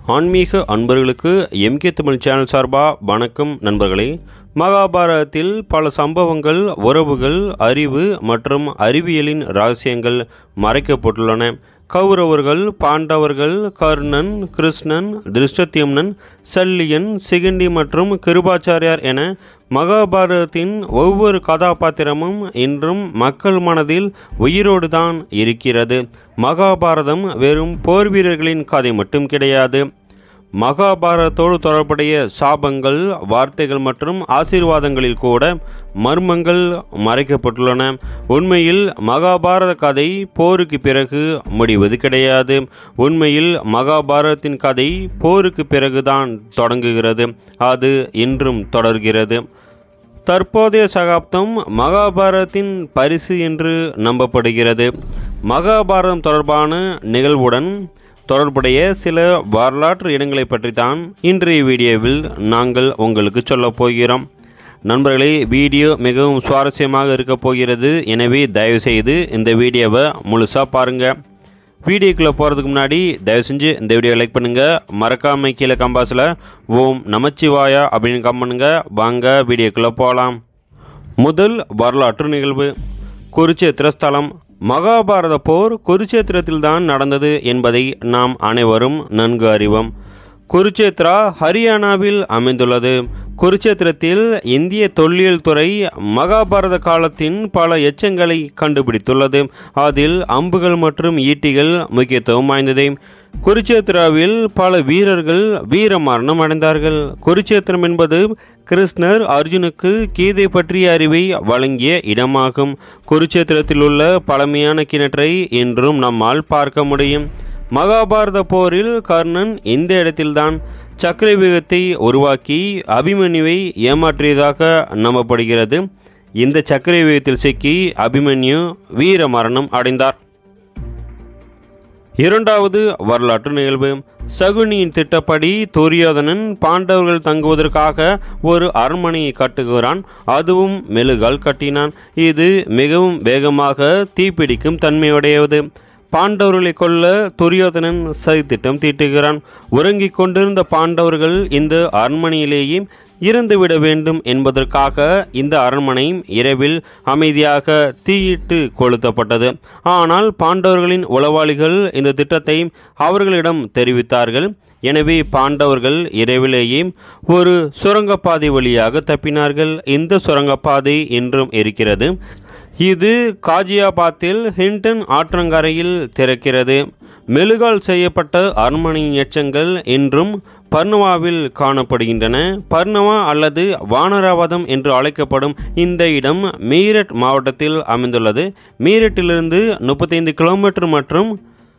ஆன்மீக அன்பர்களுக்கு MK Tamil channel சார்பாக வணக்கம் நண்பர்களே மகாபாரதத்தில் பல சம்பவங்கள் உறவுகள் அறிவு மற்றும் அறிவியலின் ரகசியங்கள் மறைக்கப்பட்டுள்ளன கௌரவர்கள் பாண்டவர்கள் கர்ணன் கிருஷ்ணன் திருஷ்டத்யும்னன் சல்லியன் சிகண்டி மற்றும் கிருபாச்சாரியார் என மகாபாரதத்தின் ஒவ்வொரு கதாபாத்திரமும் இன்றும் மக்கள் மனதில் உயிரோடு தான் இருக்கிறது மகாபாரதம் வெறும் போர் வீரர்களின் கதை மட்டும் கிடையாது மகாபாரதத்தோடு தொடர்புடைய சாபங்கள் வார்த்தைகள் மற்றும் ஆசீர்வாதங்களில் கூட மர்மங்கள் மறைக்கப்பட்டுள்ளன உண்மையில் மகாபாரத கதை போருக்கு பிறகு முடிவது கிடையாது உண்மையில் மகாபாரதத்தின் கதை போருக்கு பிறகுதான் தொடங்குகிறது அது இன்றும் தொடர்கிறது தற்போதைய சகாப்தம் மகாபாரதத்தின் பரிசு என்று நம்பப்படுகிறது மகாபாரதம் தொடர்பான நிகழ்வுடன் தொடர்புடைய சில வரலாற்று இடங்களை பற்றி தான் இன்றைய வீடியோவில் நாங்கள் உங்களுக்கு சொல்லப் போகிறோம் நண்பர்களே வீடியோ மிகவும் சுவாரஸ்யமாக இருக்கப் போகிறது எனவே தயவுசெய்து இந்த வீடியோவை முழுசாக பாருங்கள் வீடியோக்குள்ளே போகிறதுக்கு முன்னாடி தயவு செஞ்சு இந்த வீடியோ லைக் பண்ணுங்கள் மறக்காம கீழே கம்பாஸில் ஓம் நமச்சிவாயா அப்படின்னு கம் பண்ணுங்க வாங்க வீடியோக்குள்ளே போகலாம் முதல் வரலாற்று நிகழ்வு குருச்சேத்திர ஸ்தலம் மகாபாரத போர் குருச்சேத்திரத்தில்தான் நடந்தது என்பதை நாம் அனைவரும் நன்கு அறிவோம் குருச்சேத்ரா ஹரியானாவில் அமைந்துள்ளது குருச்சேத்திரத்தில் இந்திய தொல்லியல் துறை மகாபாரத காலத்தின் பல எச்சங்களை கண்டுபிடித்துள்ளது அதில் அம்புகள் மற்றும் ஈட்டிகள் முக்கியத்துவம் வாய்ந்தது குருச்சேத்திராவில் பல வீரர்கள் வீர மரணம் அடைந்தார்கள் குருச்சேத்திரம் என்பது கிருஷ்ணர் அர்ஜுனுக்கு கீதை பற்றிய அறிவை வழங்கிய இடமாகும் குருச்சேத்திரத்தில் உள்ள பழமையான கிணற்றை இன்றும் நம்மால் பார்க்க முடியும் மகாபாரத போரில் கர்ணன் இந்த இடத்தில்தான் சக்கரவியூகத்தை உருவாக்கி அபிமன்யுவை ஏமாற்றியதாக நம்பப்படுகிறது இந்த சக்கரவியூகத்தில் சிக்கி அபிமன்யு வீர மரணம் அடைந்தார் இரண்டாவது வரலாற்று நிகழ்வு சகுனியின் திட்டப்படி துரியோதனன் பாண்டவர்கள் தங்குவதற்காக ஒரு அரண்மனையை கட்டுகிறான் அதுவும் மெழுகால் கட்டினான் இது மிகவும் வேகமாக தீப்பிடிக்கும் தன்மையுடையது பாண்டவர்களை கொல்ல துரியோதனன் சதித்திட்டம் தீட்டுகிறான் உறங்கிக் கொண்டிருந்த பாண்டவர்கள் இந்த அரண்மனையிலேயே இறந்துவிட வேண்டும் என்பதற்காக இந்த அரண்மனை இரவில் அமைதியாக தீயிட்டு கொளுத்தப்பட்டது ஆனால் பாண்டவர்களின் உளவாளிகள் இந்த திட்டத்தை அவர்களிடம் தெரிவித்தார்கள் எனவே பாண்டவர்கள் இரவிலேயே ஒரு சுரங்கப்பாதை வழியாக தப்பினார்கள் இந்த சுரங்கப்பாதை இன்றும் இருக்கிறது இது காஜியாபாத்தில் ஹிண்டன் ஆற்றங்கரையில் திறக்கிறது மெழுகால் செய்யப்பட்ட அரண்மனையின் எச்சங்கள் இன்றும் பர்னவாவில் காணப்படுகின்றன பர்னவா அல்லது வானராவதம் என்று அழைக்கப்படும் இந்த இடம் மீரட் மாவட்டத்தில் அமைந்துள்ளது மீரட்டிலிருந்து முப்பத்தைந்து கிலோமீட்டர் மற்றும்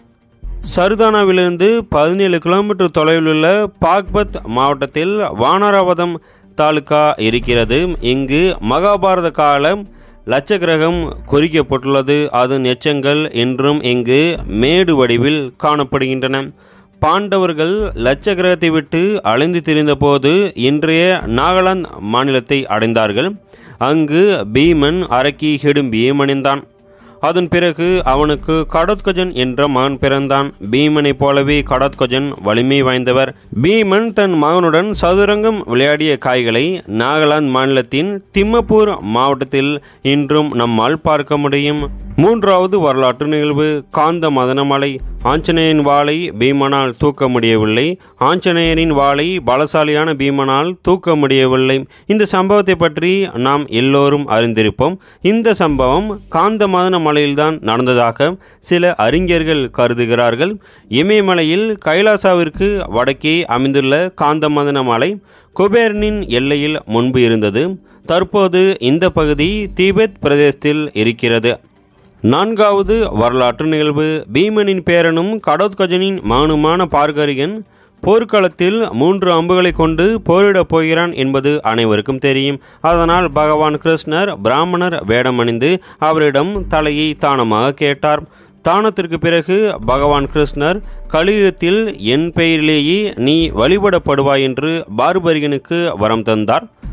சர்தானாவிலிருந்து பதினேழு கிலோமீட்டர் தொலைவில் உள்ள பாக்பத் மாவட்டத்தில் வானராவதம் தாலுகா இருக்கிறது இங்கு மகாபாரத காலம் லட்சகிரகம் குறிக்கப்பட்டுள்ளது அதன் எச்சங்கள் இன்றும் இங்கு மேடு வடிவில் காணப்படுகின்றன பாண்டவர்கள் லட்சகிரகத்தை விட்டு அலைந்து திரிந்தபோது இன்றைய நாகாலாந்து மாநிலத்தை அடைந்தார்கள் அங்கு பீமன் அரக்கி ஹிடும்பியை மணிந்தான் அதன் பிறகு அவனுக்கு கடோத்கஜன் என்ற மகன் பிறந்தான் பீமனைப் போலவே கடோத்கஜன் வலிமை வாய்ந்தவர் பீமன் தன் மகனுடன் சதுரங்கம் விளையாடிய காய்களை நாகாலாந்து மாநிலத்தின் திம்மப்பூர் மாவட்டத்தில் இன்றும் நம்மால் பார்க்க முடியும் மூன்றாவது வரலாற்று நிகழ்வு காந்த மதனமலை ஆஞ்சநேயரின் வாளை பீமனால் தூக்க முடியவில்லை ஆஞ்சநேயரின் வாளை பலசாலியான பீமனால் தூக்க முடியவில்லை இந்த சம்பவத்தை பற்றி நாம் எல்லோரும் அறிந்திருப்போம் இந்த சம்பவம் காந்த மதன மலையில்தான் நடந்ததாக சில அறிஞர்கள் கருதுகிறார்கள் இமயமலையில் கைலாசாவிற்கு வடக்கே அமைந்துள்ள காந்த மதன மலை குபேரனின் எல்லையில் முன்பு இருந்தது தற்போது இந்த பகுதி தீபெத் பிரதேசத்தில் இருக்கிறது நான்காவது வரலாற்று நிகழ்வு பீமனின் பேரனும் கடோத்கஜனின் மகனுமான பார்கரியன் போர்க்களத்தில் மூன்று அம்புகளை கொண்டு போரிடப் போகிறான் என்பது அனைவருக்கும் தெரியும் அதனால் பகவான் கிருஷ்ணர் பிராமணர் வேடமணிந்து அவரிடம் தலையை தானமாக கேட்டார் தானத்திற்கு பிறகு பகவான் கிருஷ்ணர் கலியுகத்தில் என் பெயரிலேயே நீ வழிபடப்படுவாய் என்று பார்பரியனுக்கு வரம் தந்தார்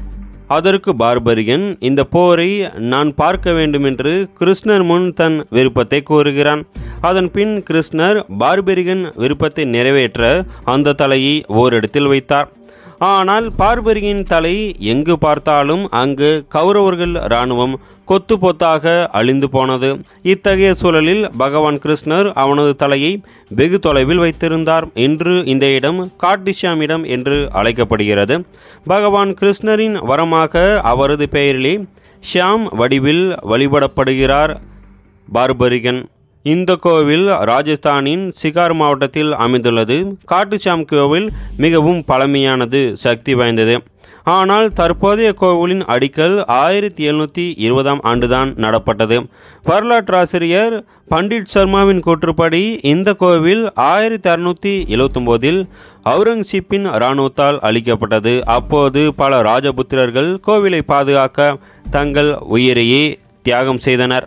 அதற்கு பார்பரியன் இந்த போரை நான் பார்க்க வேண்டுமென்று கிருஷ்ணர் முன் தன் விருப்பத்தை கூறுகிறான் அதன் பின் கிருஷ்ணர் பார்பரியன் விருப்பத்தை நிறைவேற்ற அந்த தலையை ஓரிடத்தில் வைத்தார் ஆனால் பார்பரியின் தலை எங்கு பார்த்தாலும் அங்கு கௌரவர்கள் இராணுவம் கொத்து பொத்தாக அழிந்து போனது இத்தகைய சூழலில் பகவான் கிருஷ்ணர் அவனது தலையை வெகு தொலைவில் வைத்திருந்தார் இன்று இந்த இடம் காட்டிஷாம் இடம் என்று அழைக்கப்படுகிறது பகவான் கிருஷ்ணரின் வரமாக அவரது பெயரிலே ஷியாம் வடிவில் வழிபடப்படுகிறார் பார்பரிகன் இந்த கோவில் ராஜஸ்தானின் சிகார் மாவட்டத்தில் அமைந்துள்ளது காட்டுச்சாம் கோவில் மிகவும் பழமையானது சக்தி வாய்ந்தது ஆனால் தற்போதைய கோவிலின் அடிக்கல் ஆயிரத்தி எழுநூற்றி இருபதாம் ஆண்டுதான் நடப்பட்டது வரலாற்றாசிரியர் பண்டிட் சர்மாவின் கூற்றுப்படி இந்த கோவில் ஆயிரத்தி அறுநூற்றி எழுவத்தொம்போதில் அவுரங்கசீப்பின் இராணுவத்தால் அளிக்கப்பட்டது அப்போது பல ராஜபுத்திரர்கள் கோவிலை பாதுகாக்க தங்கள் உயிரையே தியாகம் செய்தனர்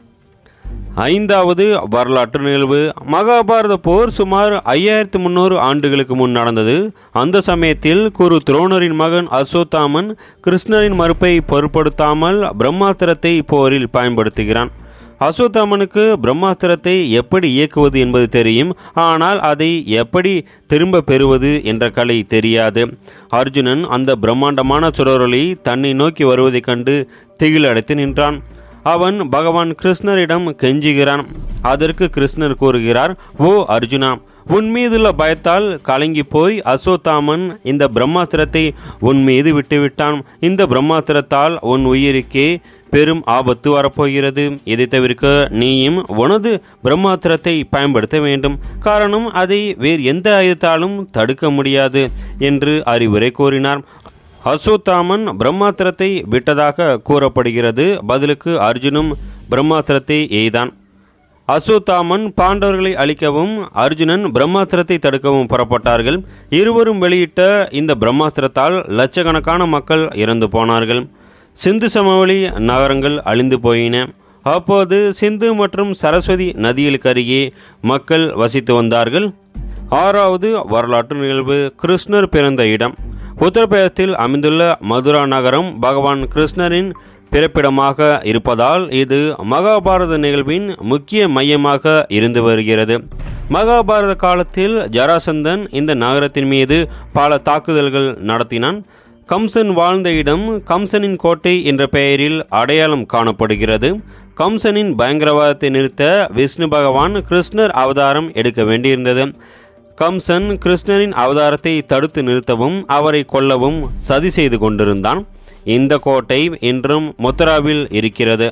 ஐந்தாவது வரலாற்று நிகழ்வு மகாபாரத போர் சுமார் ஐயாயிரத்தி முந்நூறு ஆண்டுகளுக்கு முன் நடந்தது அந்த சமயத்தில் குரு துரோணரின் மகன் அசோத்தாமன் கிருஷ்ணரின் மறுப்பை பொருட்படுத்தாமல் பிரம்மாஸ்திரத்தை போரில் பயன்படுத்துகிறான் அசோத்தாமனுக்கு பிரம்மாஸ்திரத்தை எப்படி இயக்குவது என்பது தெரியும் ஆனால் அதை எப்படி திரும்ப பெறுவது என்ற கலை தெரியாது அர்ஜுனன் அந்த பிரம்மாண்டமான சுடரொளி தன்னை நோக்கி வருவதைக் கண்டு திகிலடைத்து நின்றான் அவன் பகவான் கிருஷ்ணரிடம் கெஞ்சுகிறான் அதற்கு கிருஷ்ணர் கூறுகிறார் ஓ அர்ஜுனா உன் மீதுள்ள பயத்தால் கலங்கி போய் அசோத்தாமன் இந்த பிரம்மாஸ்திரத்தை உன் மீது விட்டுவிட்டான் இந்த பிரம்மாஸ்திரத்தால் உன் உயிருக்கே பெரும் ஆபத்து வரப்போகிறது இதை தவிர்க்க நீயும் உனது பிரம்மாஸ்திரத்தை பயன்படுத்த வேண்டும் காரணம் அதை வேறு எந்த ஆயுதத்தாலும் தடுக்க முடியாது என்று அறிவுரை கூறினார் அசோத்தாமன் பிரம்மாத்திரத்தை விட்டதாக கூறப்படுகிறது பதிலுக்கு அர்ஜுனும் பிரம்மாத்திரத்தை எய்தான் அசோத்தாமன் பாண்டவர்களை அழிக்கவும் அர்ஜுனன் பிரம்மாஸ்திரத்தை தடுக்கவும் புறப்பட்டார்கள் இருவரும் வெளியிட்ட இந்த பிரம்மாஸ்திரத்தால் லட்சக்கணக்கான மக்கள் இறந்து போனார்கள் சிந்து சமவெளி நகரங்கள் அழிந்து போயின அப்போது சிந்து மற்றும் சரஸ்வதி நதிகளுக்கு அருகே மக்கள் வசித்து வந்தார்கள் ஆறாவது வரலாற்று நிகழ்வு கிருஷ்ணர் பிறந்த இடம் உத்தரப்பிரதேசத்தில் அமைந்துள்ள மதுரா நகரம் பகவான் கிருஷ்ணரின் பிறப்பிடமாக இருப்பதால் இது மகாபாரத நிகழ்வின் முக்கிய மையமாக இருந்து வருகிறது மகாபாரத காலத்தில் ஜராசந்தன் இந்த நகரத்தின் மீது பல தாக்குதல்கள் நடத்தினான் கம்சன் வாழ்ந்த இடம் கம்சனின் கோட்டை என்ற பெயரில் அடையாளம் காணப்படுகிறது கம்சனின் பயங்கரவாதத்தை நிறுத்த விஷ்ணு பகவான் கிருஷ்ணர் அவதாரம் எடுக்க வேண்டியிருந்தது கம்சன் கிருஷ்ணரின் அவதாரத்தை தடுத்து நிறுத்தவும் அவரை கொல்லவும் சதி செய்து கொண்டிருந்தான் இந்த கோட்டை இன்றும் முத்தராவில் இருக்கிறது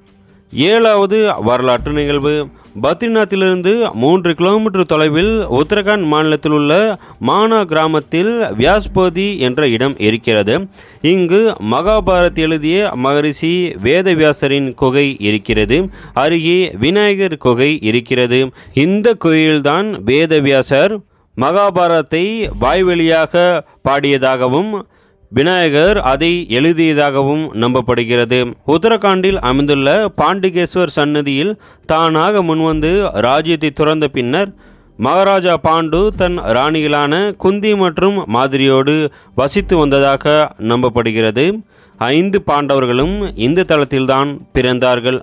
ஏழாவது வரலாற்று நிகழ்வு பத்ரிநாத்திலிருந்து மூன்று கிலோமீட்டர் தொலைவில் உத்தரகாண்ட் மாநிலத்தில் உள்ள மானா கிராமத்தில் வியாஸ்போதி என்ற இடம் இருக்கிறது இங்கு மகாபாரத் எழுதிய மகரிஷி வேதவியாசரின் குகை இருக்கிறது அருகே விநாயகர் குகை இருக்கிறது இந்த குகையில்தான் வேதவியாசர் மகாபாரத்தை வாய்வெளியாக பாடியதாகவும் விநாயகர் அதை எழுதியதாகவும் நம்பப்படுகிறது உத்தரகாண்டில் அமைந்துள்ள பாண்டிகேஸ்வர் சன்னதியில் தானாக முன்வந்து ராஜ்யத்தை துறந்த பின்னர் மகாராஜா பாண்டு தன் ராணிகளான குந்தி மற்றும் மாதிரியோடு வசித்து வந்ததாக நம்பப்படுகிறது ஐந்து பாண்டவர்களும் இந்த தளத்தில்தான் பிறந்தார்கள்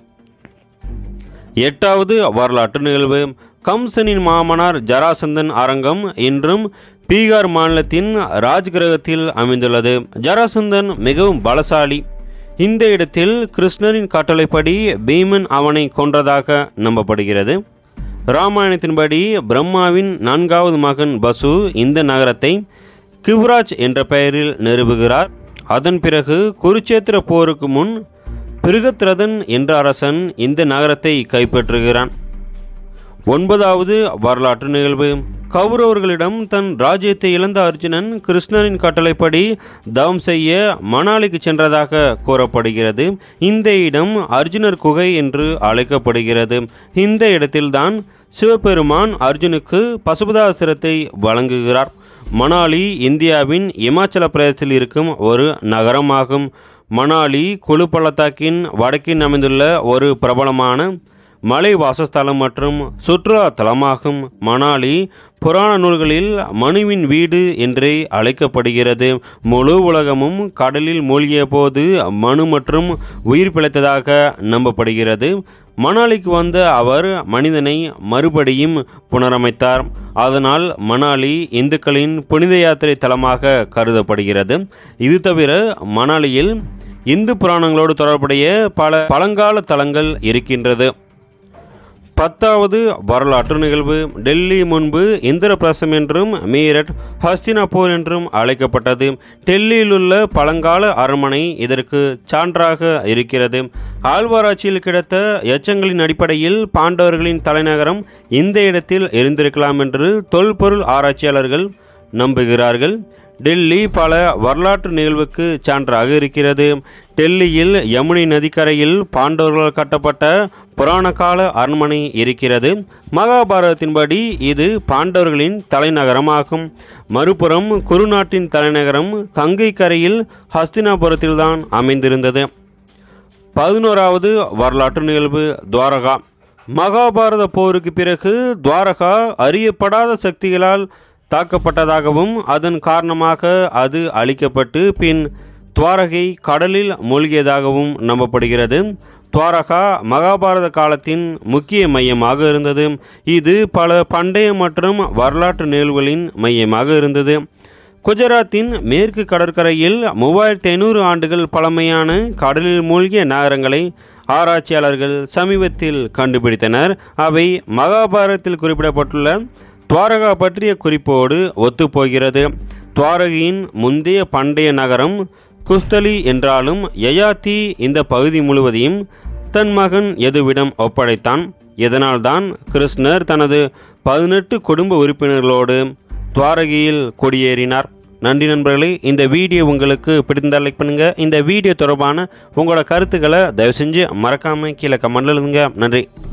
எட்டாவது வரலாற்று நிகழ்வு கம்சனின் மாமனார் ஜராசந்தன் அரங்கம் இன்றும் பீகார் மாநிலத்தின் ராஜ்கிரகத்தில் அமைந்துள்ளது ஜராசந்தன் மிகவும் பலசாலி இந்த இடத்தில் கிருஷ்ணரின் கட்டளைப்படி பீமன் அவனை கொன்றதாக நம்பப்படுகிறது ராமாயணத்தின்படி பிரம்மாவின் நான்காவது மகன் பசு இந்த நகரத்தை கிவ்ராஜ் என்ற பெயரில் நிறுவுகிறார் அதன் பிறகு குருச்சேத்திர போருக்கு முன் பிருகத்ரதன் என்ற அரசன் இந்த நகரத்தை கைப்பற்றுகிறான் ஒன்பதாவது வரலாற்று நிகழ்வு கௌரவர்களிடம் தன் ராஜ்யத்தை இழந்த அர்ஜுனன் கிருஷ்ணரின் கட்டளைப்படி தவம் செய்ய மணாலிக்கு சென்றதாக கூறப்படுகிறது இந்த இடம் அர்ஜுனர் குகை என்று அழைக்கப்படுகிறது இந்த இடத்தில்தான் சிவபெருமான் அர்ஜுனுக்கு பசுபதாசிரத்தை வழங்குகிறார் மணாலி இந்தியாவின் இமாச்சல பிரதேசத்தில் இருக்கும் ஒரு நகரமாகும் மணாலி குழு பள்ளத்தாக்கின் வடக்கின் அமைந்துள்ள ஒரு பிரபலமான மலை வாசஸ்தலம் மற்றும் சுற்றுலா தலமாகும் மணாலி புராண நூல்களில் மனுவின் வீடு என்றே அழைக்கப்படுகிறது முழு உலகமும் கடலில் மூழ்கிய போது மனு மற்றும் உயிர் பிழைத்ததாக நம்பப்படுகிறது மணாலிக்கு வந்த அவர் மனிதனை மறுபடியும் புனரமைத்தார் அதனால் மணாலி இந்துக்களின் புனித யாத்திரை தலமாக கருதப்படுகிறது இது தவிர மணாலியில் இந்து புராணங்களோடு தொடர்புடைய பல பழங்கால தலங்கள் இருக்கின்றது பத்தாவது வரலாற்று நிகழ்வு டெல்லி முன்பு இந்திரபிரசம் என்றும் மீரட் ஹஸ்தினாபூர் என்றும் அழைக்கப்பட்டது டெல்லியில் உள்ள பழங்கால அரண்மனை இதற்கு சான்றாக இருக்கிறது ஆழ்வாராட்சியில் கிடைத்த எச்சங்களின் அடிப்படையில் பாண்டவர்களின் தலைநகரம் இந்த இடத்தில் இருந்திருக்கலாம் என்று தொல்பொருள் ஆராய்ச்சியாளர்கள் நம்புகிறார்கள் டெல்லி பல வரலாற்று நிகழ்வுக்கு சான்றாக இருக்கிறது டெல்லியில் யமுனை நதிக்கரையில் பாண்டவர்களால் கட்டப்பட்ட புராண கால அரண்மனை இருக்கிறது மகாபாரதத்தின்படி இது பாண்டவர்களின் தலைநகரமாகும் மறுபுறம் குருநாட்டின் தலைநகரம் கங்கை கரையில் ஹஸ்தினாபுரத்தில்தான் அமைந்திருந்தது பதினோராவது வரலாற்று நிகழ்வு துவாரகா மகாபாரத போருக்கு பிறகு துவாரகா அறியப்படாத சக்திகளால் தாக்கப்பட்டதாகவும் அதன் காரணமாக அது அழிக்கப்பட்டு பின் துவாரகை கடலில் மூழ்கியதாகவும் நம்பப்படுகிறது துவாரகா மகாபாரத காலத்தின் முக்கிய மையமாக இருந்தது இது பல பண்டைய மற்றும் வரலாற்று நிகழ்வுகளின் மையமாக இருந்தது குஜராத்தின் மேற்கு கடற்கரையில் மூவாயிரத்தி ஐநூறு ஆண்டுகள் பழமையான கடலில் மூழ்கிய நகரங்களை ஆராய்ச்சியாளர்கள் சமீபத்தில் கண்டுபிடித்தனர் அவை மகாபாரதத்தில் குறிப்பிடப்பட்டுள்ள துவாரகா பற்றிய குறிப்போடு ஒத்துப்போகிறது துவாரகையின் முந்தைய பண்டைய நகரம் குஸ்தலி என்றாலும் யயாத்தி இந்த பகுதி முழுவதையும் தன் மகன் எதுவிடம் ஒப்படைத்தான் இதனால்தான் கிருஷ்ணர் தனது பதினெட்டு குடும்ப உறுப்பினர்களோடு துவாரகையில் குடியேறினார் நன்றி நண்பர்களே இந்த வீடியோ உங்களுக்கு பிடித்திருந்தால் லைக் பண்ணுங்கள் இந்த வீடியோ தொடர்பான உங்களோட கருத்துக்களை தயவு செஞ்சு மறக்காமல் கீழே கமெண்ட்ல எழுதுங்க நன்றி